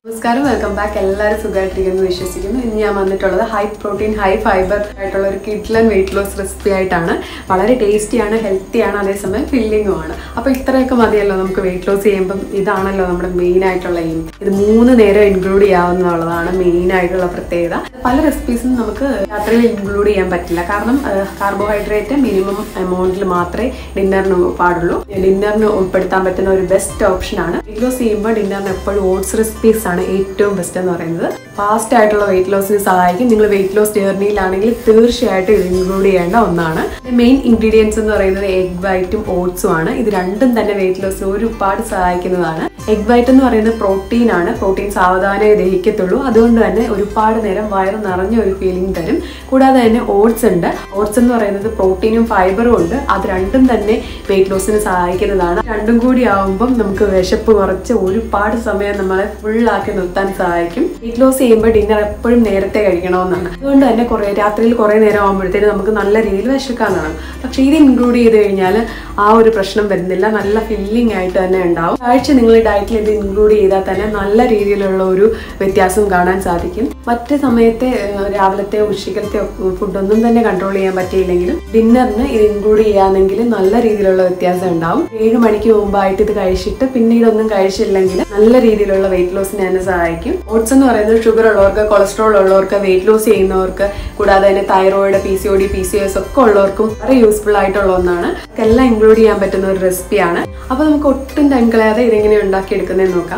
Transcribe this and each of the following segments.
നമസ്കാരം welcome back എല്ലാവരും സുഖമായിട്ടിരിക്കുന്നു എന്ന് വിശ്വസിക്കുന്നു ഇന്ന് ഞാൻ വന്നിട്ടുള്ളത് ഹൈ പ്രോട്ടീൻ ഹൈ ഫൈബർ ആയിട്ടുള്ള ഒരു കിഡ്ലൻ വെയിറ്റ് ലോസ് റെസിപ്പി ആയിട്ടാണ് വളരെ ടേസ്റ്റിയാണ് ഹെൽത്തിയാണ് അതേസമയം ഫില്ലിങ്ങും ആണ് അപ്പോൾ ഇത്രയൊക്കെ മതിയല്ലോ നമുക്ക് വെയിറ്റ് ലോസ് ചെയ്യുമ്പം ഇതാണല്ലോ നമ്മുടെ മെയിൻ ആയിട്ടുള്ള എയിം ഇത് മൂന്ന് നേരം ഇൻക്ലൂഡ് ചെയ്യാവുന്നതാണ് മെയിൻ ആയിട്ടുള്ള പ്രത്യേകത പല റെസിപ്പീസും നമുക്ക് രാത്രിയിൽ ഇൻക്ലൂഡ് ചെയ്യാൻ പറ്റില്ല കാരണം കാർബോഹൈഡ്രേറ്റ് മിനിമം എമൗണ്ടിൽ മാത്രമേ ഡിന്നറിന് പാടുള്ളൂ ഡിന്നറിന് ഉൾപ്പെടുത്താൻ പറ്റുന്ന ഒരു ബെസ്റ്റ് ഓപ്ഷനാണ് വെയിറ്റ് ലോസ് ചെയ്യുമ്പോൾ ഡിന്നറിന് എപ്പോഴും ഓട്സ് റെസിപ്പീസ് ആണ് ഏറ്റവും ബെസ്റ്റ് എന്ന് പറയുന്നത് ഫാസ്റ്റ് ആയിട്ടുള്ള വെയിറ്റ് ലോസിന് സഹായിക്കും നിങ്ങൾ വെയിറ്റ് ലോസ് ജേർണിയിലാണെങ്കിൽ തീർച്ചയായിട്ടും ഇത് ഇൻക്ലൂഡ് ചെയ്യേണ്ട ഒന്നാണ് മെയിൻ ഇൻഗ്രീഡിയൻസ് എന്ന് പറയുന്നത് എഗ് വൈറ്റും ഓട്സും ആണ് ഇത് രണ്ടും തന്നെ വെയിറ്റ് ലോസിന് ഒരുപാട് സഹായിക്കുന്നതാണ് എഗ് വൈറ്റ് എന്ന് പറയുന്നത് പ്രോട്ടീൻ ആണ് പ്രോട്ടീൻ സാവധാനമേ ദഹിക്കത്തുള്ളൂ അതുകൊണ്ട് തന്നെ ഒരുപാട് നേരം വയറ് നിറഞ്ഞ ഒരു ഫീലിംഗ് തരും കൂടാതെ തന്നെ ഓട്സ് ഉണ്ട് ഓട്സ് എന്ന് പറയുന്നത് പ്രോട്ടീനും ഫൈബറും ഉണ്ട് അത് രണ്ടും തന്നെ വെയിറ്റ് ലോസിന് സഹായിക്കുന്നതാണ് രണ്ടും കൂടി ആവുമ്പം നമുക്ക് വിശപ്പ് കുറച്ച് ഒരുപാട് സമയം നമ്മളെ ഫുള്ളാക്കി നിർത്താൻ സഹായിക്കും വെയിറ്റ് ലോസ് ചെയ്യുമ്പോൾ ഡിന്നർ എപ്പോഴും നേരത്തെ കഴിക്കണമെന്നാണ് അതുകൊണ്ട് തന്നെ കുറേ രാത്രിയിൽ കുറേ നേരം ആകുമ്പോഴത്തേന് നമുക്ക് നല്ല രീതിയിൽ വിശക്കാൻ തുടങ്ങും പക്ഷെ ഇത് ഇൻക്ലൂഡ് ചെയ്ത് കഴിഞ്ഞാൽ ആ ഒരു പ്രശ്നം വരുന്നില്ല നല്ല ഫില്ലിംഗ് ആയിട്ട് തന്നെ ഉണ്ടാവും ആഴ്ച നിങ്ങൾ ഡയറ്റിൽ ഇത് ഇൻക്ലൂഡ് ചെയ്താൽ തന്നെ നല്ല രീതിയിലുള്ള ഒരു വ്യത്യാസം കാണാൻ സാധിക്കും മറ്റ് സമയത്തെ ഏഹ്, രാവിലത്തെ ഉച്ചക്കലത്തെ ഫുഡൊന്നും തന്നെ കൺട്രോൾ ചെയ്യാൻ പറ്റിയില്ലെങ്കിലും ഡിന്നറിന് ഇത് ഇൻക്ലൂഡ് ചെയ്യാന്നെങ്കിൽ നല്ല രീതിയിലുള്ള വ്യത്യാസം ഉണ്ടാവും ഏഴ് മണിക്ക് മുമ്പായിട്ട് ഇത് കഴിച്ചിട്ട് പിന്നീട് ഒന്നും കഴിച്ചില്ലെങ്കിൽ നല്ല രീതിയിലുള്ള വെയിറ്റ് ലോസിന് തന്നെ സഹായിക്കും ഓട്സ് എന്ന് പറയുന്നത് ഷുഗർ ഉള്ളവർക്ക് കൊളസ്ട്രോൾ ഉള്ളവർക്ക് വെയിറ്റ് ലോസ് ചെയ്യുന്നവർക്ക് കൂടാതെ തന്നെ thyroid P C O D P C O S ഉള്ളവർക്കും വളരെ യൂസ്ഫുൾ ആയിട്ടുള്ള ഒന്നാണ് എല്ലാം ഇൻക്ലൂഡ് ചെയ്യാൻ പറ്റുന്ന ഒരു റെസിപ്പിയാണ് അപ്പോൾ നമുക്ക് ഒട്ടും ടൈം കളയാതെ ഇതെങ്ങനെ ഉണ്ടാക്കിയെടുക്കുന്നതെന്ന് നോക്കാം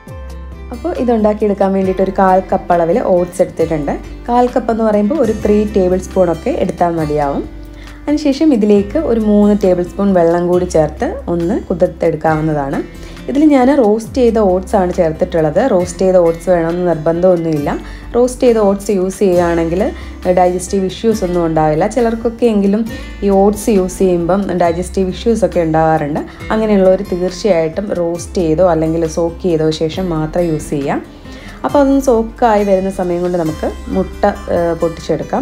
അപ്പോൾ ഇതുണ്ടാക്കിയെടുക്കാൻ വേണ്ടിയിട്ട് ഒരു കാൽ കപ്പ് അളവിൽ ഓട്സ് എടുത്തിട്ടുണ്ട് കാൽ കപ്പ് എന്ന് പറയുമ്പോൾ ഒരു ത്രീ ടേബിൾ സ്പൂണൊക്കെ എടുത്താൽ മതിയാവും അതിനുശേഷം ഇതിലേക്ക് ഒരു മൂന്ന് ടേബിൾ സ്പൂൺ വെള്ളം കൂടി ചേർത്ത് ഒന്ന് കുതിർത്തെടുക്കാവുന്നതാണ് ഇതിൽ ഞാൻ റോസ്റ്റ് ചെയ്ത ഓട്സ് ആണ് ചേർത്തിട്ടുള്ളത് റോസ്റ്റ് ചെയ്ത ഓട്സ് വേണമെന്ന് നിർബന്ധമൊന്നുമില്ല റോസ്റ്റ് ചെയ്ത ഓട്സ് യൂസ് ചെയ്യുകയാണെങ്കിൽ ഡൈജസ്റ്റീവ് ഇഷ്യൂസ് ഒന്നും ഉണ്ടാവില്ല ചിലർക്കൊക്കെ എങ്കിലും ഈ ഓട്സ് യൂസ് ചെയ്യുമ്പം ഡൈജസ്റ്റീവ് ഇഷ്യൂസ് ഒക്കെ ഉണ്ടാകാറുണ്ട് അങ്ങനെയുള്ളവർ തീർച്ചയായിട്ടും റോസ്റ്റ് ചെയ്തോ അല്ലെങ്കിൽ സോക്ക് ചെയ്തോ ശേഷം മാത്രം യൂസ് ചെയ്യാം അപ്പോൾ അതൊന്ന് സോക്കായി വരുന്ന സമയം കൊണ്ട് നമുക്ക് മുട്ട ഏഹ്, പൊട്ടിച്ചെടുക്കാം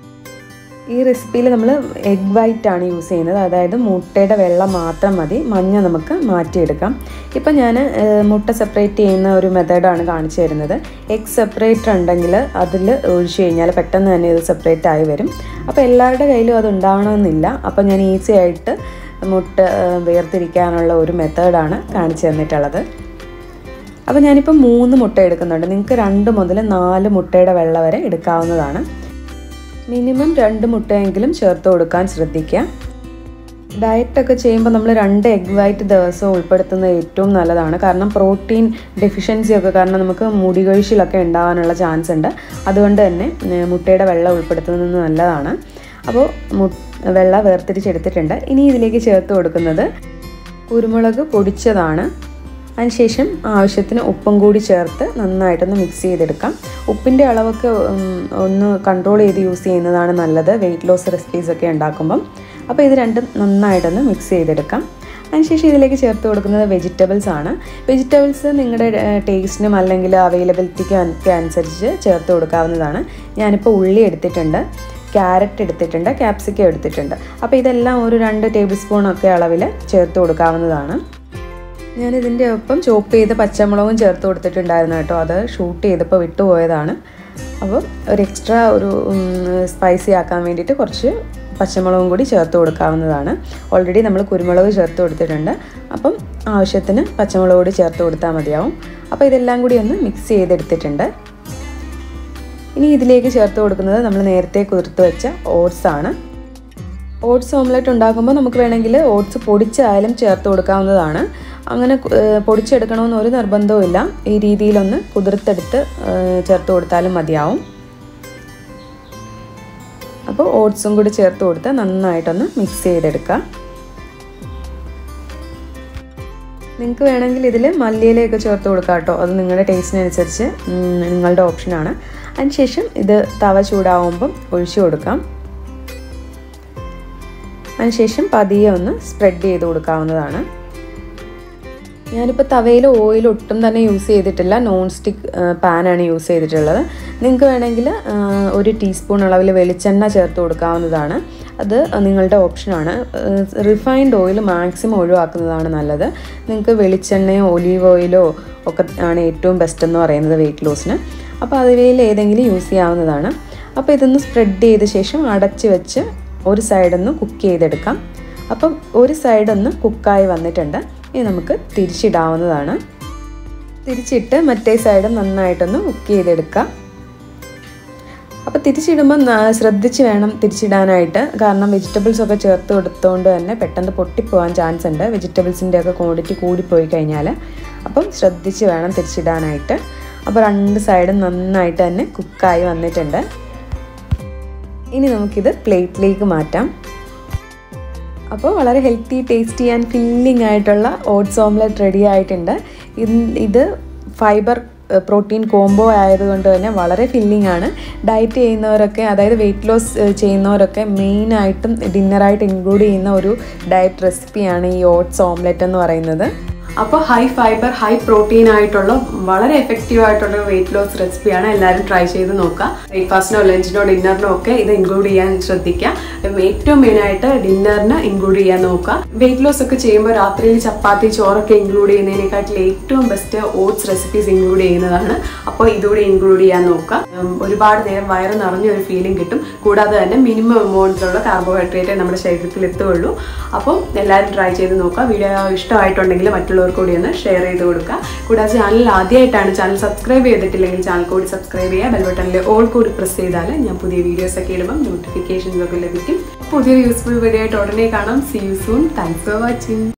ഈ റെസിപ്പിയിൽ നമ്മൾ എഗ് വൈറ്റ് ആണ് യൂസ് ചെയ്യുന്നത് അതായത് മുട്ടയുടെ വെള്ളം മാത്രം മതി മഞ്ഞ നമുക്ക് മാറ്റിയെടുക്കാം ഇപ്പം ഞാൻ മുട്ട സെപ്പറേറ്റ് ചെയ്യുന്ന ഒരു മെത്തേഡാണ് കാണിച്ചു തരുന്നത് എഗ് സെപ്പറേറ്റർ ഉണ്ടെങ്കിൽ അതിൽ ഒഴിച്ചു കഴിഞ്ഞാൽ പെട്ടെന്ന് തന്നെ ഇത് സെപ്പറേറ്റ് ആയി വരും അപ്പോൾ എല്ലാവരുടെ കയ്യിലും അത് ഉണ്ടാവണമെന്നില്ല അപ്പോൾ ഞാൻ ഈസി ആയിട്ട് മുട്ട ഏഹ്, വേർതിരിക്കാനുള്ള ഒരു മെത്തേഡാണ് കാണിച്ചു തന്നിട്ടുള്ളത് അപ്പോൾ ഞാനിപ്പോൾ മൂന്ന് മുട്ട എടുക്കുന്നുണ്ട് നിങ്ങൾക്ക് രണ്ട് മുതൽ നാല് മുട്ടയുടെ വെള്ള വരെ എടുക്കാവുന്നതാണ് മിനിമം രണ്ട് മുട്ടയെങ്കിലും ചേർത്ത് കൊടുക്കാൻ ശ്രദ്ധിക്കുക ഡയറ്റൊക്കെ ചെയ്യുമ്പോൾ നമ്മൾ രണ്ട് എഗ് വൈറ്റ് ദിവസം ഉൾപ്പെടുത്തുന്നത് ഏറ്റവും നല്ലതാണ് കാരണം പ്രോട്ടീൻ ഡെഫിഷ്യൻസി ഒക്കെ കാരണം നമുക്ക് മുടി കൊഴിച്ചിലൊക്കെ ഉണ്ടാകാനുള്ള ചാൻസ് ഉണ്ട് അതുകൊണ്ട് തന്നെ ഏർ, മുട്ടയുടെ വെള്ളം ഉൾപ്പെടുത്തുന്നത് നല്ലതാണ് അപ്പോൾ മു വെള്ള വേർതിരിച്ചെടുത്തിട്ടുണ്ട് ഇനി ഇതിലേക്ക് ചേർത്ത് കൊടുക്കുന്നത് കുരുമുളക് പൊടിച്ചതാണ് അതിനുശേഷം ആവശ്യത്തിന് ഉപ്പും കൂടി ചേർത്ത് നന്നായിട്ടൊന്ന് മിക്സ് ചെയ്തെടുക്കാം ഉപ്പിൻ്റെ അളവൊക്കെ ഉം, ഒന്ന് കൺട്രോൾ ചെയ്ത് യൂസ് ചെയ്യുന്നതാണ് നല്ലത് വെയിറ്റ് ലോസ് റെസിപ്പീസ് ഒക്കെ ഉണ്ടാക്കുമ്പം അപ്പോൾ ഇത് രണ്ടും നന്നായിട്ടൊന്ന് മിക്സ് ചെയ്തെടുക്കാം അതിനുശേഷം ഇതിലേക്ക് ചേർത്ത് കൊടുക്കുന്നത് വെജിറ്റബിൾസ് ആണ് വെജിറ്റബിൾസ് നിങ്ങളുടെ ടേസ്റ്റിനും അല്ലെങ്കിൽ അവൈലബിലിറ്റിക്കും ഒക്കെ അനുസരിച്ച് ചേർത്ത് കൊടുക്കാവുന്നതാണ് ഞാനിപ്പോൾ ഉള്ളി എടുത്തിട്ടുണ്ട് ക്യാരറ്റ് എടുത്തിട്ടുണ്ട് ക്യാപ്സിക്കം എടുത്തിട്ടുണ്ട് അപ്പോൾ ഇതെല്ലാം ഒരു രണ്ട് ടേബിൾ സ്പൂൺ ഒക്കെ അളവിൽ ചേർത്ത് കൊടുക്കാവുന്നതാണ് ഞാനിതിൻ്റെ ഒപ്പം ചോപ്പ് ചെയ്ത് പച്ചമുളകും ചേർത്ത് കൊടുത്തിട്ടുണ്ടായിരുന്നു കേട്ടോ അത് ഷൂട്ട് ചെയ്തപ്പോൾ വിട്ടുപോയതാണ് അപ്പോൾ ഒരു എക്സ്ട്രാ ഒരു സ്പൈസി ആക്കാൻ വേണ്ടിയിട്ട് കുറച്ച് പച്ചമുളകും കൂടി ചേർത്ത് കൊടുക്കാവുന്നതാണ് ഓൾറെഡി നമ്മൾ കുരുമുളക് ചേർത്ത് കൊടുത്തിട്ടുണ്ട് അപ്പം ആവശ്യത്തിന് പച്ചമുളക് കൂടി ചേർത്ത് കൊടുത്താൽ മതിയാവും അപ്പോൾ ഇതെല്ലാം കൂടി ഒന്ന് മിക്സ് ചെയ്തെടുത്തിട്ടുണ്ട് ഇനി ഇതിലേക്ക് ചേർത്ത് കൊടുക്കുന്നത് നമ്മൾ നേരത്തെ കുതിർത്ത് വെച്ച ഓട്സ് ആണ് ഓട്സ് ഓംലെറ്റ് ഉണ്ടാക്കുമ്പോൾ നമുക്ക് വേണമെങ്കിൽ ഓട്സ് പൊടിച്ചായാലും ചേർത്ത് കൊടുക്കാവുന്നതാണ് അങ്ങനെ കു- ഏർ പൊടിച്ചെടുക്കണമെന്ന് ഒരു നിർബന്ധവുമില്ല ഈ രീതിയിലൊന്ന് കുതിർത്തെടുത്ത് ഏർ ചേർത്ത് കൊടുത്താലും മതിയാവും അപ്പോൾ ഓട്സും കൂടി ചേർത്ത് കൊടുത്ത് നന്നായിട്ടൊന്ന് മിക്സ് ചെയ്തെടുക്കുക നിങ്ങൾക്ക് വേണമെങ്കിൽ ഇതിൽ മല്ലിയിലയൊക്കെ ചേർത്ത് കൊടുക്കാം കേട്ടോ അത് നിങ്ങളുടെ ടേസ്റ്റിനനുസരിച്ച് ഉം, നിങ്ങളുടെ ഓപ്ഷനാണ് അതിനുശേഷം ഇത് തവ ചൂടാവുമ്പം ഒഴിച്ചു കൊടുക്കാം അതിനുശേഷം പതിയെ ഒന്ന് സ്പ്രെഡ് ചെയ്ത് കൊടുക്കാവുന്നതാണ് ഞാനിപ്പോൾ തവയിൽ ഓയിൽ ഒട്ടും തന്നെ യൂസ് ചെയ്തിട്ടില്ല നോൺ സ്റ്റിക്ക് പാനാണ് യൂസ് ചെയ്തിട്ടുള്ളത് നിങ്ങൾക്ക് വേണമെങ്കിൽ ആ, ഒരു ടീസ്പൂൺ അളവിൽ വെളിച്ചെണ്ണ ചേർത്ത് കൊടുക്കാവുന്നതാണ് അത് നിങ്ങളുടെ ഓപ്ഷനാണ് റിഫൈൻഡ് ഓയിൽ മാക്സിമം ഒഴിവാക്കുന്നതാണ് നല്ലത് നിങ്ങൾക്ക് വെളിച്ചെണ്ണയോ ഒലീവ് ഓയിലോ ഒക്കെ ആണ് ഏറ്റവും ബെസ്റ്റ് എന്ന് പറയുന്നത് വെയിറ്റ് ലോസിന് അപ്പോൾ അതിൽ ഏതെങ്കിലും യൂസ് ചെയ്യാവുന്നതാണ് അപ്പോൾ ഇതൊന്ന് സ്പ്രെഡ് ചെയ്ത ശേഷം അടച്ച് വെച്ച് ഒരു സൈഡൊന്ന് കുക്ക് ചെയ്തെടുക്കാം അപ്പം ഒരു സൈഡൊന്ന് കുക്കായി വന്നിട്ടുണ്ട് ഇനി നമുക്ക് തിരിച്ചിടാവുന്നതാണ് തിരിച്ചിട്ട് മറ്റേ സൈഡ് നന്നായിട്ടൊന്ന് കുക്ക് ചെയ്തെടുക്കാം അപ്പോൾ തിരിച്ചിടുമ്പോൾ ശ്രദ്ധിച്ച് വേണം തിരിച്ചിടാനായിട്ട് കാരണം വെജിറ്റബിൾസ് ഒക്കെ ചേർത്ത് കൊടുത്തുകൊണ്ട് തന്നെ പെട്ടെന്ന് പൊട്ടിപ്പോകാൻ ചാൻസ് ഉണ്ട് വെജിറ്റബിൾസിൻ്റെ ഒക്കെ ക്വാണ്ടിറ്റി കൂടിപ്പോയി കഴിഞ്ഞാൽ അപ്പം ശ്രദ്ധിച്ച് വേണം തിരിച്ചിടാനായിട്ട് അപ്പോൾ രണ്ട് സൈഡും നന്നായിട്ട് തന്നെ കുക്കായി വന്നിട്ടുണ്ട് ഇനി നമുക്കിത് പ്ലേറ്റിലേക്ക് മാറ്റാം അപ്പോൾ വളരെ ഹെൽത്തി ടേസ്റ്റി ആൻഡ് ഫില്ലിംഗ് ആയിട്ടുള്ള ഓട്സ് ഓംലെറ്റ് റെഡി ആയിട്ടുണ്ട് ഇത് ഫൈബർ പ്രോട്ടീൻ കോംബോ ആയതുകൊണ്ട് തന്നെ വളരെ ഫില്ലിംഗ് ആണ് ഡയറ്റ് ചെയ്യുന്നവരൊക്കെ അതായത് വെയിറ്റ് ലോസ് ചെയ്യുന്നവരൊക്കെ മെയിനായിട്ടും ഡിന്നറായിട്ട് ഇൻക്ലൂഡ് ചെയ്യുന്ന ഒരു ഡയറ്റ് റെസിപ്പിയാണ് ഈ ഓട്സ് ഓംലെറ്റ് എന്ന് പറയുന്നത് അപ്പോൾ ഹൈ ഫൈബർ ഹൈ പ്രോട്ടീൻ ആയിട്ടുള്ള വളരെ എഫക്റ്റീവ് ആയിട്ടുള്ള വെയിറ്റ് ലോസ് റെസിപ്പിയാണ് എല്ലാവരും ട്രൈ ചെയ്ത് നോക്കുക ബ്രേക്ക്ഫാസ്റ്റിനോ ലഞ്ചിനോ ഡിന്നറിനോ ഒക്കെ ഇത് ഇൻക്ലൂഡ് ചെയ്യാൻ ശ്രദ്ധിക്കുക ഏറ്റവും മെയിൻ ആയിട്ട് ഡിന്നറിന് ഇൻക്ലൂഡ് ചെയ്യാൻ നോക്കുക വെയിറ്റ് ലോസ് ഒക്കെ ചെയ്യുമ്പോൾ രാത്രിയിൽ ചപ്പാത്തി ചോറൊക്കെ ഇൻക്ലൂഡ് ചെയ്യുന്നതിനെക്കാട്ടിൽ ഏറ്റവും ബെസ്റ്റ് ഓട്സ് റെസിപ്പീസ് ഇൻക്ലൂഡ് ചെയ്യുന്നതാണ് അപ്പോൾ ഇതുകൂടി ഇൻക്ലൂഡ് ചെയ്യാൻ നോക്കുക ഒരുപാട് നേരം വയറ് നിറഞ്ഞ ഒരു ഫീലിംഗ് കിട്ടും കൂടാതെ തന്നെ മിനിമം എമൗണ്ടിലുള്ള കാർബോഹൈഡ്രേറ്റ് നമ്മുടെ ശരീരത്തിൽ എത്തുകയുള്ളൂ അപ്പോൾ എല്ലാവരും ട്രൈ ചെയ്ത് നോക്കുക വീഡിയോ ഇഷ്ടമായിട്ടുണ്ടെങ്കിൽ മറ്റുള്ള മറ്റുള്ളവർക്ക് കൂടി ഒന്ന് ഷെയർ ചെയ്ത് കൊടുക്കുക കൂടാതെ ചാനൽ ആദ്യമായിട്ടാണ് ചാനൽ സബ്സ്ക്രൈബ് ചെയ്തിട്ടില്ലെങ്കിൽ ചാനൽ കൂടി സബ്സ്ക്രൈബ് ചെയ്യുക ബെൽ ബട്ടണിൽ ഓൾ കൂടി പ്രസ് ചെയ്താൽ ഞാൻ പുതിയ വീഡിയോസ് ഒക്കെ ഇടുമ്പം നോട്ടിഫിക്കേഷൻസ് ഒക്കെ ലഭിക്കും പുതിയൊരു യൂസ്ഫുൾ വീഡിയോ ആയിട്ട് ഉടനെ കാണാം see you soon thanks for watching